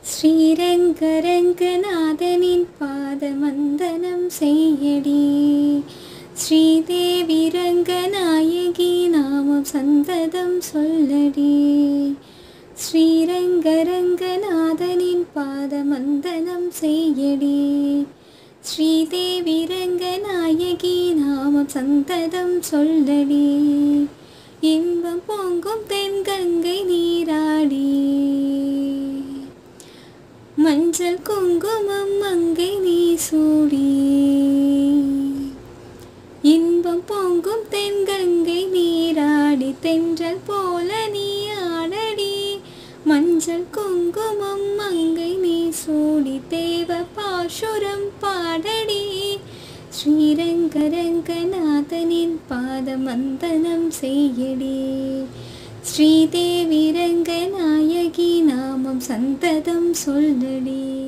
ஸ்ரீரங்கரங்கநாதனின் பாதமந்தனம் செய்யடி ஸ்ரீதேவி ரங்கநாயகி நாமம் சந்ததம் சொல்லடி ஸ்ரீரங்கரங்கநாதனின் பாதமந்தனம் செய்யடி ஸ்ரீதேவி ரங்கநாயகி நாமம் சந்ததம் சொல்லடி இன்பம் பொங்கும் தென்கங்கை நீராடி மஞ்சள் குங்குமம் மங்கை நீ சூடி இன்பம் பொங்கும் தென்கங்கை நீராடி தென்றல் போல நீ ஆடடி மஞ்சள் குங்குமம் மங்கை நீ சூடி தேவ பாசுரம் பாடடி ஸ்ரீரங்கரங்கநாதனின் பாதமந்தனம் செய்யடி ஸ்ரீதேவி ரங்கநாயகி நாமம் சந்ததம் சொல்லடி